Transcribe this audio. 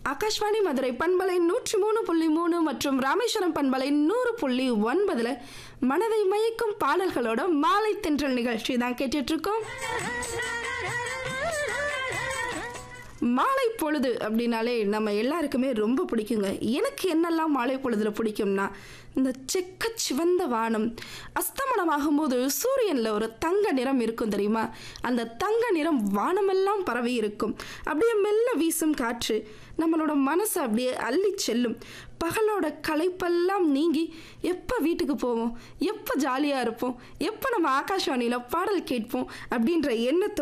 ஆகாஷ்வாணி மதுரை பண்பலை நூற்றி மூணு புள்ளி மூணு மற்றும் ராமேஸ்வரம் பண்பலை நூறு புள்ளி ஒன்பதுல மனதை மயக்கும் பாடல்களோட மாலை தென்றல் நிகழ்ச்சி தான் கேட்டுட்டு இருக்கோம் மாலை பொழுது அப்படின்னாலே நம்ம எல்லாருக்குமே ரொம்ப பிடிக்குங்க எனக்கு என்னெல்லாம் மாலை பொழுதுல பிடிக்கும்னா இந்த செக்க சிவந்த வானம் அஸ்தமனமாகும் போது சூரியனில் ஒரு தங்க நிறம் இருக்கும் தெரியுமா அந்த தங்க நிறம் வானமெல்லாம் பரவி இருக்கும் அப்படியே மெல்ல வீசும் காற்று நம்மளோட மனசை அப்படியே அள்ளி செல்லும் பகலோட களைப்பெல்லாம் நீங்கி எப்போ வீட்டுக்கு போவோம் எப்போ ஜாலியாக இருப்போம் எப்போ நம்ம ஆகாஷ்வாணியில் பாடல் கேட்போம் அப்படின்ற எண்ணத்தோட